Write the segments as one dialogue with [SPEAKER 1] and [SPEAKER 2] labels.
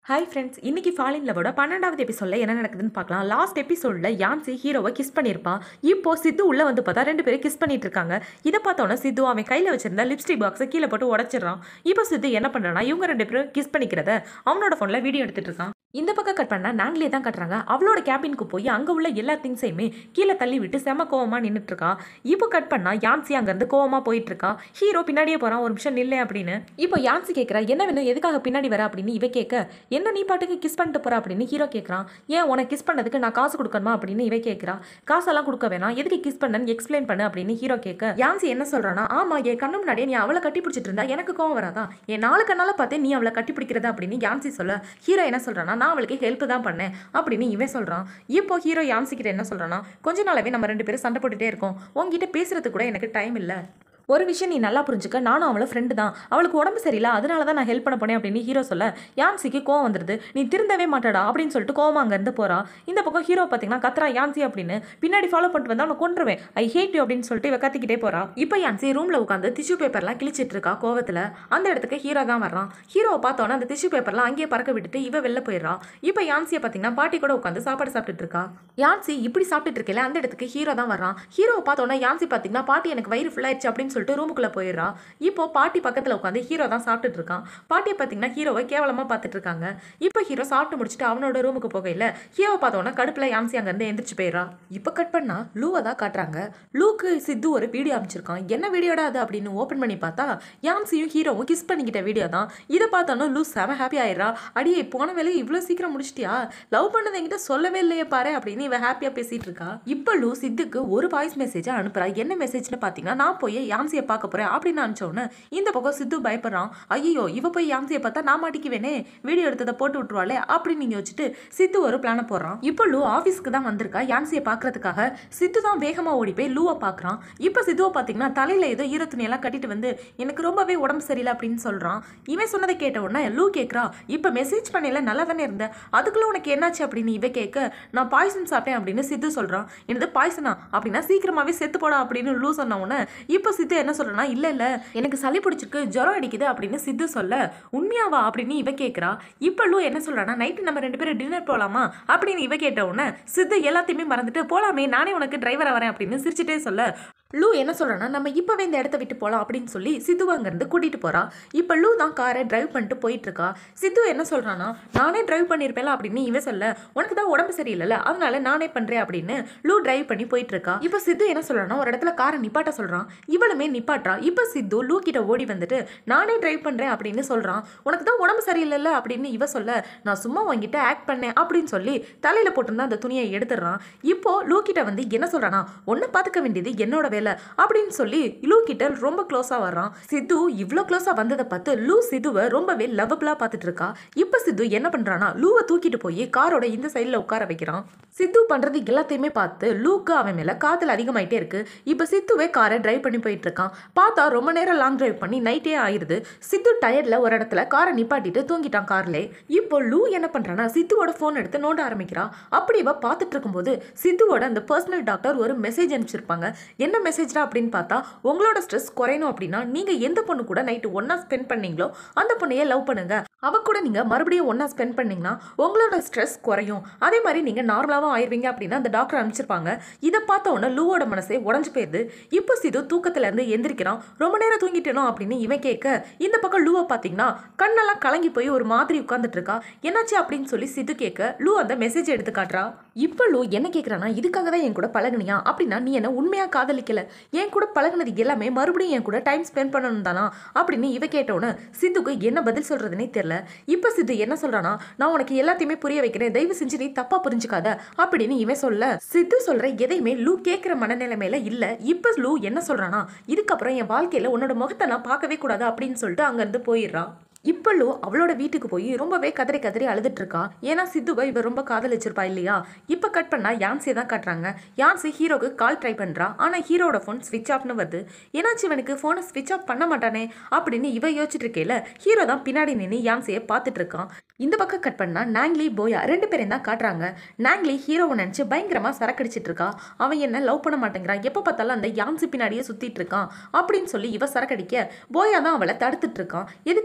[SPEAKER 1] hi friends இன்னைக்கு fall in லவோட பன்னெண்டாவது எபிசோடில் என்ன நடக்குதுன்னு பார்க்கலாம் லாஸ்ட் எபிசோடில் யான்சி ஹீரோவை கிஸ் பண்ணியிருப்பான் இப்போ சித்து உள்ளே வந்து பார்த்தா ரெண்டு பேரும் கிஸ் பண்ணிட்டு இருக்காங்க இதை பார்த்தோன்னே சித்து அவன் கையில் வச்சிருந்த லிப்ஸ்டிக் பாக்ஸை கீழே போட்டு உடச்சிடுறான் இப்போ சித்து என்ன பண்ணுறான்னா இவங்க ரெண்டு பேரும் கிஸ் பண்ணிக்கிறத அவனோட ஃபோனில் வீடியோ எடுத்துட்டு இருக்கான் இந்த பக்கம் கட் பண்ணா நாங்களே தான் கட்டுறாங்க அவளோட கேபினுக்கு போய் அங்கே உள்ள எல்லா திங்ஸையுமே கீழே தள்ளி விட்டு செம கோவமாக நின்றுட்டு இருக்கா இப்போ கட் பண்ணா யான்சி அங்கேருந்து கோவமாக போயிட்டு இருக்கா ஹீரோ பின்னாடியே போகிறான் ஒரு நிமிஷம் நில்லை அப்படின்னு இப்போ யான்சி கேட்குறா என்ன வேணும் எதுக்காக பின்னாடி வர அப்படின்னு இவ கேட்க என்ன நீ பாட்டுக்கு கிஸ் பண்ணிட்டு போற அப்படின்னு ஹீரோ கேட்குறான் ஏன் உனக்கு கிஸ் பண்ணதுக்கு நான் காசு கொடுக்கணுமா அப்படின்னு இவ கேட்குறா காசெல்லாம் கொடுக்க வேணாம் எதுக்கு கிஸ் பண்ணன்னு எக்ஸ்பிளைன் பண்ணு அப்படின்னு ஹீரோ கேட்க யான்சி என்ன சொல்றானா ஆமா என் கண்ணு முன்னாடியே நீ அவளை கட்டி பிடிச்சிட்டு இருந்தா எனக்கு கோவம் வராதா என் நாலு கண்ணால பார்த்தே நீ அவளை கட்டி பிடிக்கிறதா அப்படின்னு யான்சி சொல்ல ஹீரோ என்ன சொல்றானா நான் அவளுக்கு ஹெல்ப் தான் பண்ணேன் அப்படின்னு இவன் சொல்றான் இப்போ ஹீரோ யான்சி கிட்ட என்ன சொல்றானா கொஞ்ச நாளாவே நம்ம ரெண்டு பேரும் சண்டை போட்டுட்டே இருக்கோம் உங்ககிட்ட பேசுறதுக்கு கூட எனக்கு டைம் இல்லை ஒரு விஷயம் நீ நல்லா புரிஞ்சுக்க நானும் அவளை ஃப்ரெண்டு தான் அவளுக்கு உடம்பு சரியில்லை அதனால தான் நான் ஹெல்ப் பண்ண போனேன் அப்படின்னு ஹீரோ சொல்ல யான்சிக்கு கோவம் வந்துடுது நீ திருந்தவே மாட்டடா அப்படின்னு சொல்லிட்டு கோவம் அங்கேருந்து போறா இந்த பக்கம் ஹீரோ பார்த்தீங்கன்னா கத்ரா யான்சி அப்படின்னு பின்னாடி ஃபாலோ பண்ணிட்டு வந்தா அவனை கொண்டுருவேன் ஐ ஹேட் யூ அப்படின்னு சொல்லிட்டு இவ கத்திக்கிட்டே போறா இப்போ யான்சி ரூம்ல உட்காந்து டிஷ்யூ பேப்பர்லாம் கிழிச்சிட்டு இருக்கா கோவத்தில் அந்த இடத்துக்கு ஹீரோ தான் வர்றான் ஹீரோவை பார்த்தோன்னே அந்த டிஷ்யூ பேப்பர்லாம் அங்கேயே பறக்க விட்டுட்டு இவ வெளில போயிடுறா இப்போ யான்சியை பார்த்தீங்கன்னா பாட்டி கூட உட்காந்து சாப்பாடு சாப்பிட்டுட்டு இருக்கா யான்சி இப்படி சாப்பிட்டுட்டு இருக்கல அந்த இடத்துக்கு ஹீரோ தான் வர்றான் ஹீரோவை பார்த்தோன்னே யான்சி பார்த்தீங்கன்னா பாட்டி எனக்கு வயிறு ஃபுல்லாயிருச்சு அப்படின்னு சொல்லிட்டு ரூமுக்குள்ள போயிடுறா இப்போ பாட்டி பக்கத்தில் உட்காந்து ஹீரோ தான் சாப்பிட்டுட்டு இருக்கான் பாட்டியை பார்த்தீங்கன்னா ஹீரோவை கேவலமாக பார்த்துட்டு இருக்காங்க இப்போ ஹீரோ சாப்பிட்டு முடிச்சுட்டு அவனோட ரூமுக்கு போகையில் ஹீரோவை பார்த்தோன்னா கடுப்பில் யான்சி அங்கேருந்து எந்திரிச்சு போயிடுறா இப்போ கட் பண்ணா லூவை தான் காட்டுறாங்க லூக்கு சித்து ஒரு வீடியோ அமைச்சிருக்கான் என்ன வீடியோடா அது அப்படின்னு ஓப்பன் பண்ணி பார்த்தா யான்சியும் ஹீரோவும் கிஸ் பண்ணிக்கிட்ட வீடியோ தான் இதை பார்த்தோன்னா லூ செம ஹாப்பி ஆயிடுறா அடியே போன வேலையை இவ்வளோ சீக்கிரம் முடிச்சிட்டியா லவ் பண்ணது என்கிட்ட சொல்லவே இல்லையே பாரு அப்படின்னு இவ ஹாப்பியாக பேசிட்டு இருக்கா இப்போ லூ சித்துக்கு ஒரு வாய்ஸ் மெசேஜை அனுப்புறா என்ன மெசேஜ்னு பார்த்தீங்கன்னா நான் போய் யான்சியை பார்க்க போறேன் அப்படின்னு அனுப்பிச்சோன்னே இந்த பக்கம் சித்து பயப்படுறான் ஐயோ இவ போய் யான்சியை பார்த்தா நான் மாட்டிக்குவேனே வீடியோ எடுத்ததை போட்டு விட்டுருவாளே அப்படின்னு நீங்க வச்சுட்டு சித்து ஒரு பிளானை போடுறான் இப்போ லூ ஆஃபீஸ்க்கு தான் வந்திருக்கா யான்சியை பார்க்கறதுக்காக சித்து தான் வேகமா ஓடி போய் லூவை பார்க்கறான் இப்போ சித்துவை பார்த்தீங்கன்னா தலையில ஏதோ ஈர துணியெல்லாம் கட்டிட்டு வந்து எனக்கு ரொம்பவே உடம்பு சரியில்லை அப்படின்னு சொல்றான் இவன் சொன்னதை கேட்ட உடனே லூ கேட்குறா இப்போ மெசேஜ் பண்ணல நல்லா தானே இருந்த அதுக்குள்ள உனக்கு என்னாச்சு அப்படின்னு இவ கேட்க நான் பாய்சன் சாப்பிட்டேன் அப்படின்னு சித்து சொல்றான் என்னது பாய்சனா அப்படின்னா சீக்கிரமாவே செத்து போடா அப்படின்னு லூ சொன்ன உடனே இப்போ சித்து என்ன சொல்றனா இல்ல இல்ல எனக்கு சளி பிடிச்சிருக்கு ஜுரம் அடிக்குது அப்படின்னு சித்து சொல்ல உண்மையாவா அப்படின்னு இவ கேட்குறா இப்போ லூ என்ன சொல்றானா நைட்டு நம்ம ரெண்டு பேரும் டின்னர் போலாமா அப்படின்னு இவ கேட்ட உடனே சித்து எல்லாத்தையுமே மறந்துட்டு போலாமே நானே உனக்கு டிரைவரா வரேன் அப்படின்னு சிரிச்சிட்டே சொல்ல லூ என்ன சொல்றானா நம்ம இப்போவே இந்த இடத்த விட்டு போகலாம் அப்படின்னு சொல்லி சித்து அங்கேருந்து கூட்டிட்டு போறா இப்போ லூ தான் காரை டிரைவ் பண்ணிட்டு போயிட்டு இருக்கா சித்து என்ன சொல்றானா நானே டிரைவ் பண்ணியிருப்பேன் அப்படின்னு இவன் சொல்ல உனக்கு தான் உடம்பு சரியில்லைல்ல அதனால நானே பண்றேன் அப்படின்னு லூ டிரைவ் பண்ணி போயிட்டு இருக்கா இப்போ சித்து என்ன சொல்றானா ஒரு இடத்துல காரை நிப்பாட்ட சொல்றான் இவளுமே நிப்பாட்டுறா இப்போ சித்து லூ கிட்ட ஓடி வந்துட்டு நானே டிரைவ் பண்றேன் அப்படின்னு சொல்றான் உனக்கு தான் உடம்பு சரியில்லைல்ல அப்படின்னு இவ சொல்ல நான் சும்மா உங்ககிட்ட ஆக்ட் பண்ணேன் அப்படின்னு சொல்லி தலையில போட்டிருந்தா அந்த துணியை எடுத்துடுறான் இப்போ லூ கிட்ட வந்து என்ன சொல்றானா ஒன்னு பாத்துக்க வேண்டியது என்னோட வேலை அப்படின்னு சொல்லி லூ கிட்ட ரொம்ப க்ளோஸா வர்றான் சித்து இவ்வளோ க்ளோஸா வந்ததை பார்த்து லூ சித்துவை ரொம்பவே லவபிளா பார்த்துட்டு இருக்கா இப்போ சித்து என்ன பண்றானா லூவை தூக்கிட்டு போய் காரோட இந்த சைடில் உட்கார வைக்கிறான் சித்து பண்றது எல்லாத்தையுமே பார்த்து லூக்கு அவன் மேல காதல் அதிகமாயிட்டே இருக்கு இப்போ சித்துவே காரை டிரைவ் பண்ணி போயிட்டு இருக்கான் பார்த்தா ரொம்ப நேரம் லாங் டிரைவ் பண்ணி நைட்டே ஆயிருது சித்து டயர்ட்ல ஒரு இடத்துல காரை நிப்பாட்டிட்டு தூங்கிட்டான் கார்லே இப்போ லூ என்ன பண்றானா சித்துவோட ஃபோன் எடுத்து நோண்ட ஆரம்பிக்கிறா அப்படி இவ பார்த்துட்டு இருக்கும்போது சித்துவோட அந்த பர்சனல் டாக்டர் ஒரு மெசேஜ் அனுப்பிச்சிருப்பாங்க என்ன மெசேஜ்டா அப்படின்னு பார்த்தா உங்களோட ஸ்ட்ரெஸ் குறையணும் அப்படின்னா நீங்க எந்த பொண்ணு கூட நைட்டு ஒன்னா ஸ்பெண்ட் பண்ணீங்களோ அந்த பொண்ணையே லவ் பண்ணுங்க அவ கூட நீங்க மறுபடியும் ஒன்னா ஸ்பெண்ட் பண்ணீங்கன்னா உங்களோட ஸ்ட்ரெஸ் குறையும் அதே மாதிரி நீங்க நார்மலாவும் ஆயிருவீங்க அப்படின்னு அந்த டாக்டர் அனுப்பிச்சிருப்பாங்க இதை பார்த்த உடனே லூவோட மனசே உடஞ்சு போயிருது இப்போ சிது தூக்கத்துல இருந்து எந்திரிக்கிறான் ரொம்ப நேரம் தூங்கிட்டேனோ அப்படின்னு இவன் கேட்க இந்த பக்கம் லூவை பார்த்தீங்கன்னா கண்ணெல்லாம் கலங்கி போய் ஒரு மாதிரி உட்காந்துட்டு இருக்கா என்னாச்சு அப்படின்னு சொல்லி சிது கேட்க லூ அந்த மெசேஜ் எடுத்து காட்டுறா இப்போ லூ என்ன கேட்குறானா இதுக்காக தான் என் கூட பழகுனியா அப்படின்னா நீ என்ன உண்மையா காதலிக்கல என் கூட பழகுனது எல்லாமே மறுபடியும் என் கூட டைம் ஸ்பெண்ட் பண்ணணும் தானா அப்படின்னு இவ கேட்டோன்னு சித்துக்கு என்ன பதில் சொல்றதுனே தெரியல இப்போ சித்து என்ன சொல்றானா நான் உனக்கு எல்லாத்தையுமே புரிய வைக்கிறேன் தயவு செஞ்சு நீ தப்பா புரிஞ்சுக்காத அப்படின்னு இவன் சொல்ல சித்து சொல்ற எதையுமே லூ கேட்குற மனநிலைமையில இல்ல இப்போ லூ என்ன சொல்றானா இதுக்கப்புறம் என் வாழ்க்கையில உன்னோட முகத்தை நான் பார்க்கவே கூடாது அப்படின்னு சொல்லிட்டு அங்கேருந்து போயிடுறான் இப்போ லூ அவளோட வீட்டுக்கு போய் ரொம்பவே கதறி கதறி அழுதுட்டு இருக்கா ஏன்னா சித்துவை இவ ரொம்ப காதலிச்சிருப்பா இல்லையா இப்போ கட் பண்ணா யான்சியை தான் காட்டுறாங்க யான்சி ஹீரோக்கு கால் ட்ரை பண்றா ஆனா ஹீரோட ஃபோன் ஸ்விட்ச் ஆஃப்னு வருது ஏன்னாச்சு இவனுக்கு ஃபோனை ஸ்விட்ச் ஆஃப் பண்ண மாட்டானே அப்படின்னு இவ யோசிச்சுட்டு இருக்கையில ஹீரோ தான் பின்னாடி நின்று யான்சியை பார்த்துட்டு இருக்கான் இந்த பக்கம் கட் பண்ணா நாங்லி போயா ரெண்டு பேரையும் தான் காட்டுறாங்க நாங்லி ஹீரோவை நினச்சி பயங்கரமா சரக்கடிச்சிட்டு இருக்கா அவன் என்ன லவ் பண்ண மாட்டேங்கிறான் எப்போ பார்த்தாலும் அந்த யான்சி பின்னாடியே சுத்திட்டு இருக்கான் அப்படின்னு சொல்லி இவ சரக்கடிக்க போயா தான் அவளை தடுத்துட்டு இருக்கான் எதுக்காக நீ இப்படி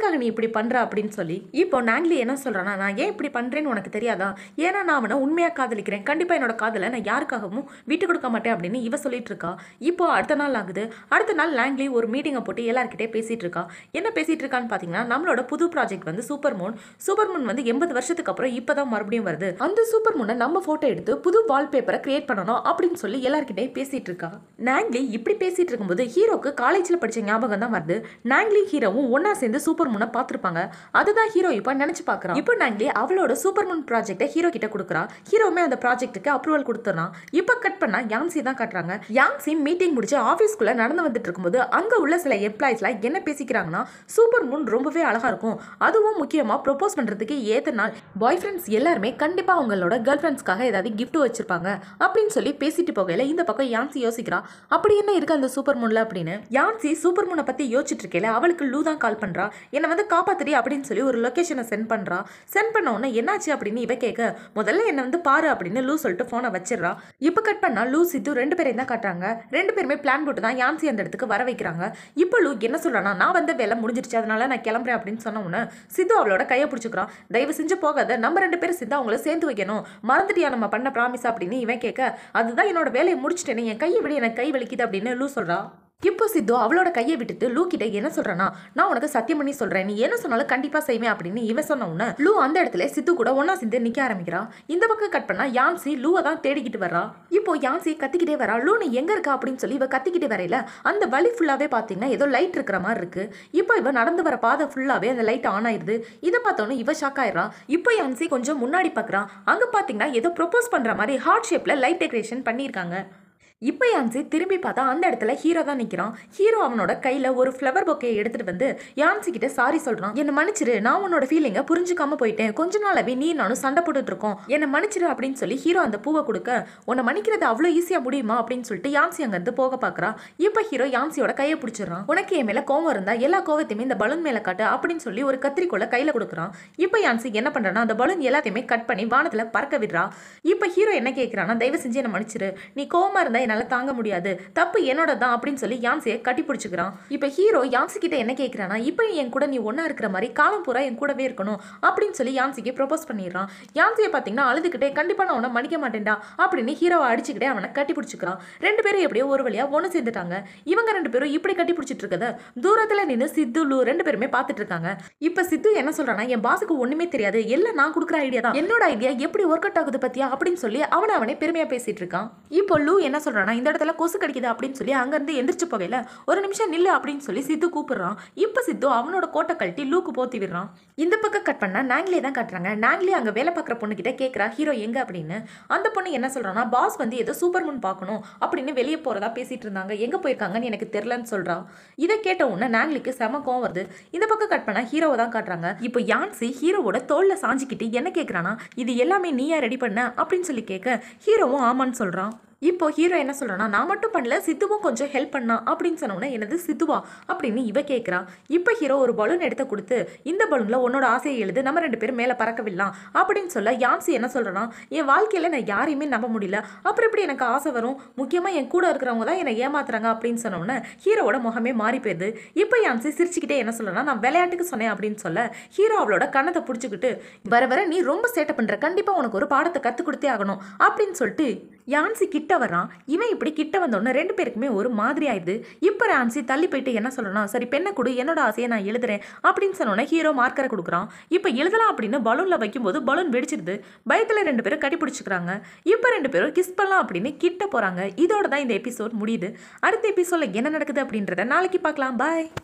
[SPEAKER 1] இப்படி பண்ற அப்படின்னு சொல்லி இப்போ நாங்லி என்ன சொல்றானா நான் ஏன் இப்படி பண்றேன்னு உனக்கு தெரியாதா ஏன்னா நான் அவனை உண்மையா காதலிக்கிறேன் கண்டிப்பா என்னோட காதலை நான் யாருக்காகவும் விட்டு கொடுக்க மாட்டேன் அப்படின்னு இவ சொல்லிட்டு இருக்கா இப்போ அடுத்த நாள் ஆகுது அடுத்த நாள் லாங்லி ஒரு மீட்டிங்கை போட்டு எல்லார்கிட்டே பேசிட்டு இருக்கா என்ன பேசிட்டு இருக்கான்னு பாத்தீங்கன்னா நம்மளோட புது ப்ராஜெக்ட் வந்து சூப்பர் மூன் சூப்பர் மூன் வந்து எண்பது வருஷத்துக்கு அப்புறம் இப்பதான் மறுபடியும் வருது அந்த சூப்பர் மூனை நம்ம போட்டோ எடுத்து புது வால்பேப்பரை கிரியேட் பண்ணணும் அப்படின்னு சொல்லி எல்லார்கிட்டயும் பேசிட்டு இருக்கா நாங்லி இப்படி பேசிட்டு இருக்கும்போது ஹீரோக்கு காலேஜ்ல படிச்ச ஞாபகம் தான் வருது நாங்லி ஹீரோவும் ஒன்னா சேர்ந்து சூப்பர் மூனை பார்த்திருப்பாங்க அதுதான் ஹீரோ இப்போ நினைச்சு பார்க்கறான் இப்போ நாங்லி அவளோட சூப்பர் மூன் ப்ராஜெக்ட்டை ஹீரோ கிட்ட கொடுக்குறா ஹீரோவுமே அந்த ப்ராஜெக்ட்டுக்கு அப்ரூவல் கொடுத்துறான் இப்போ கட் பண்ணா யான்சி தான் காட்டுறாங்க யான்சி மீட்டிங் முடிச்சு ஆஃபீஸ்க்குள்ள நடந்து வந்துட்டு இருக்கும்போது அங்க உள்ள சில எம்ப்ளாயிஸ்லாம் என்ன பேசிக்கிறாங்கன்னா சூப்பர் மூன் ரொம்பவே அழகா இருக்கும் அதுவும் முக்கியமா ப்ரொபோஸ் பண்றதுக்கு ஏத்த நாள் பாய் ஃப்ரெண்ட்ஸ் எல்லாருமே கண்டிப்பா அவங்களோட கேர்ள் ஃப்ரெண்ட்ஸ்க்காக ஏதாவது gift வச்சிருப்பாங்க அப்படின்னு சொல்லி பேசிட்டு போகையில இந்த பக்கம் யான்சி யோசிக்கிறா அப்படி என்ன இருக்கு அந்த சூப்பர் மூன்ல அப்படின்னு யான்சி சூப்பர் மூனை பத்தி யோசிச்சுட்டு இருக்கையில அவளுக்கு லூ தான் கால் பண்றா என்னை வந்து காப்பாத்துறி அப்படின்னு சொல்லி ஒரு லொகேஷனை சென்ட் பண்றா சென்ட் பண்ண உடனே என்னாச்சு அப்படின்னு இவ கேட்க முதல்ல என்னை வந்து பாரு அப்படின்னு லூ சொல்லிட்டு போனை வச்சிடுறா இப்போ கட் பண்ணா லூ சித்து ரெண்டு பேரையும் தான் காட்டுறாங்க ரெண்டு பேருமே பிளான் போட்டு தான் யான்சி அந்த இடத்துக்கு வர வைக்கிறாங்க இப்போ லூ என்ன சொல்றானா நான் வந்த வேலை முடிஞ்சிருச்சு அதனால நான் கிளம்புறேன் அப்படின்னு சொன்ன உடனே சித்து அவளோட கையை பிடிச்சிக்கிறான் தயவு செஞ்சு போகாத நம்ம ரெண்டு பேரும் சித்து அவங்கள சேர்ந்து வைக்கணும் மறந்துட்டியா நம்ம பண்ண ப்ராமிஸ் அப்படின்னு இவன் கேட்க அதுதான் என்னோட வேலையை முடிச்சிட்டேனே என் கையை விட எனக்கு கை வலிக்குது அப்படின்னு லூ சொல்றா இப்போ சித்து அவளோட கையை விட்டுட்டு லூ கிட்ட என்ன சொல்றானா நான் உனக்கு சத்தியம் பண்ணி சொல்றேன் நீ என்ன சொன்னாலும் கண்டிப்பா செய்வேன் அப்படின்னு இவன் சொன்ன உடனே லூ அந்த இடத்துல சித்து கூட ஒன்னா சேர்ந்து நிக்க ஆரம்பிக்கிறா இந்த பக்கம் கட் பண்ணா யான்சி லூவை தான் தேடிக்கிட்டு வரா இப்போ யான்சி கத்திக்கிட்டே வரா லூ நீ எங்க இருக்கா அப்படின்னு சொல்லி இவ கத்திக்கிட்டே வரையில அந்த வழி ஃபுல்லாவே பாத்தீங்கன்னா ஏதோ லைட் இருக்கிற மாதிரி இருக்கு இப்போ இவ நடந்து வர பாதை ஃபுல்லாவே அந்த லைட் ஆன் ஆயிருது இதை பார்த்தோன்னே இவ ஷாக் ஆயிடுறா இப்போ யான்சி கொஞ்சம் முன்னாடி பார்க்கறான் அங்க பாத்தீங்கன்னா ஏதோ ப்ரொபோஸ் பண்ற மாதிரி ஹார்ட் ஷேப்ல லைட் டெக்கரேஷன் பண்ணியிருக்காங்க இப்போ யான்சி திரும்பி பார்த்தா அந்த இடத்துல ஹீரோ தான் நிற்கிறான் ஹீரோ அவனோட கையில் ஒரு ஃப்ளவர் பொக்கையை எடுத்துட்டு வந்து யான்சி கிட்ட சாரி சொல்கிறான் என்னை மன்னிச்சிரு நான் உன்னோட ஃபீலிங்கை புரிஞ்சுக்காம போயிட்டேன் கொஞ்ச நாளாவே நீ நானும் சண்டை போட்டுட்டு இருக்கோம் என்னை மன்னிச்சிரு அப்படின்னு சொல்லி ஹீரோ அந்த பூவை கொடுக்க உன்னை மன்னிக்கிறது அவ்வளோ ஈஸியாக முடியுமா அப்படின்னு சொல்லிட்டு யான்சி அங்கேருந்து போக பார்க்குறா இப்போ ஹீரோ யான்சியோட கையை பிடிச்சிடுறான் உனக்கு என் மேலே கோவம் இருந்தா எல்லா கோவத்தையுமே இந்த பலூன் மேலே காட்டு அப்படின்னு சொல்லி ஒரு கத்திரிக்கோலை கையில் கொடுக்குறான் இப்போ யான்சி என்ன பண்ணுறான்னா அந்த பலூன் எல்லாத்தையுமே கட் பண்ணி வானத்தில் பறக்க விடுறா இப்போ ஹீரோ என்ன கேட்குறான்னா தயவு செஞ்சு என்னை மன்னிச்சிரு நீ கோவமா இருந்தா என்னால் தாங்க முடியாது தப்பு என்னோட தான் அப்படின்னு சொல்லி யான்சியை கட்டி பிடிச்சிக்கிறான் இப்போ ஹீரோ யான்சி கிட்ட என்ன கேட்குறானா இப்போ என் கூட நீ ஒன்றா இருக்கிற மாதிரி காலம் பூரா என் கூடவே இருக்கணும் அப்படின்னு சொல்லி யான்சிக்கு ப்ரொபோஸ் பண்ணிடுறான் யான்சியை பார்த்தீங்கன்னா அழுதுகிட்டே கண்டிப்பாக நான் உன்னை மன்னிக்க மாட்டேன்டா அப்படின்னு ஹீரோவை அடிச்சுக்கிட்டே அவனை கட்டி பிடிச்சிக்கிறான் ரெண்டு பேரும் எப்படியோ ஒரு வழியா ஒன்று சேர்ந்துட்டாங்க இவங்க ரெண்டு பேரும் இப்படி கட்டி பிடிச்சிட்டு இருக்கத தூரத்தில் நின்று சித்து லூ ரெண்டு பேருமே பார்த்துட்டு இருக்காங்க இப்போ சித்து என்ன சொல்றானா என் பாஸுக்கு ஒண்ணுமே தெரியாது எல்லாம் நான் கொடுக்குற ஐடியா தான் என்னோட ஐடியா எப்படி ஒர்க் அவுட் ஆகுது பத்தியா அப்படின்னு சொல்லி அவனை அவனே பெருமையா பேசிட்டு இருக்கான் இப்போ லூ என்ன சொல்றானா இந்த இடத்துல கொசு கடிக்குது அப்படின்னு சொல்லி அங்கிருந்து எந்திரிச்சு போகையில ஒரு நிமிஷம் நில்லு அப்படின்னு சொல்லி சித்து கூப்பிடுறான் இப்போ சித்து அவனோட கோட்டை கழட்டி லூக்கு போத்தி விடுறான் இந்த பக்கம் கட் பண்ணா நாங்களே தான் காட்டுறாங்க நாங்களே அங்க வேலை பார்க்குற பொண்ணு கிட்ட கேட்குறா ஹீரோ எங்க அப்படின்னு அந்த பொண்ணு என்ன சொல்றானா பாஸ் வந்து ஏதோ சூப்பர் மூன் பார்க்கணும் அப்படின்னு வெளியே போறதா பேசிட்டு இருந்தாங்க எங்க போயிருக்காங்கன்னு எனக்கு தெரியலன்னு சொல்றா இதை கேட்ட உடனே நாங்களுக்கு செம கோவம் வருது இந்த பக்கம் கட் பண்ணா ஹீரோவை தான் காட்டுறாங்க இப்போ யான்சி ஹீரோவோட தோல்ல சாஞ்சிக்கிட்டு என்ன கேட்குறானா இது எல்லாமே நீயா ரெடி பண்ண அப்படின்னு சொல்லி கேட்க ஹீரோவும் ஆமான்னு சொல்றான் இப்போ ஹீரோ என்ன சொல்றானா நான் மட்டும் பண்ணல சித்துவும் கொஞ்சம் ஹெல்ப் பண்ணா அப்படின்னு சொன்னோன்னே என்னது சித்துவா அப்படின்னு இவ கேட்குறா இப்போ ஹீரோ ஒரு பலூன் எடுத்து கொடுத்து இந்த பலூன்ல உன்னோட ஆசையை எழுது நம்ம ரெண்டு பேரும் மேலே பறக்கவிடலாம் அப்படின்னு சொல்ல யான்சி என்ன சொல்றானா என் வாழ்க்கையில நான் யாரையுமே நம்ப முடியல அப்புறம் எப்படி எனக்கு ஆசை வரும் முக்கியமா என் கூட இருக்கிறவங்க தான் என்னை ஏமாத்துறாங்க அப்படின்னு சொன்னோன்னே ஹீரோவோட முகமே மாறி போயிருது இப்போ யான்சி சிரிச்சுக்கிட்டே என்ன சொல்றனா நான் விளையாட்டுக்கு சொன்னேன் அப்படின்னு சொல்ல ஹீரோ அவளோட கண்ணத்தை பிடிச்சிக்கிட்டு வர வர நீ ரொம்ப சேட்டை பண்ற கண்டிப்பா உனக்கு ஒரு பாடத்தை கற்றுக் கொடுத்தே ஆகணும் அப்படின்னு சொல்லிட்டு யான்சி கிட்ட வரான் இவன் இப்படி கிட்ட வந்தோடனே ரெண்டு பேருக்குமே ஒரு மாதிரி ஆயிடுது இப்போ யான்சி தள்ளி போயிட்டு என்ன சொல்லணும் சரி பெண்ணை கொடு என்னோட ஆசையை நான் எழுதுறேன் அப்படின்னு சொன்னோன்னே ஹீரோ மார்க்கரை கொடுக்குறான் இப்போ எழுதலாம் அப்படின்னு பலூனில் வைக்கும்போது பலூன் வெடிச்சிருது பயத்தில் ரெண்டு பேரும் கட்டி பிடிச்சிக்கிறாங்க இப்போ ரெண்டு பேரும் கிஸ் பண்ணலாம் அப்படின்னு கிட்ட போகிறாங்க இதோட தான் இந்த எபிசோட் முடியுது அடுத்த எபிசோடில் என்ன நடக்குது அப்படின்றத நாளைக்கு பார்க்கலாம் பாய்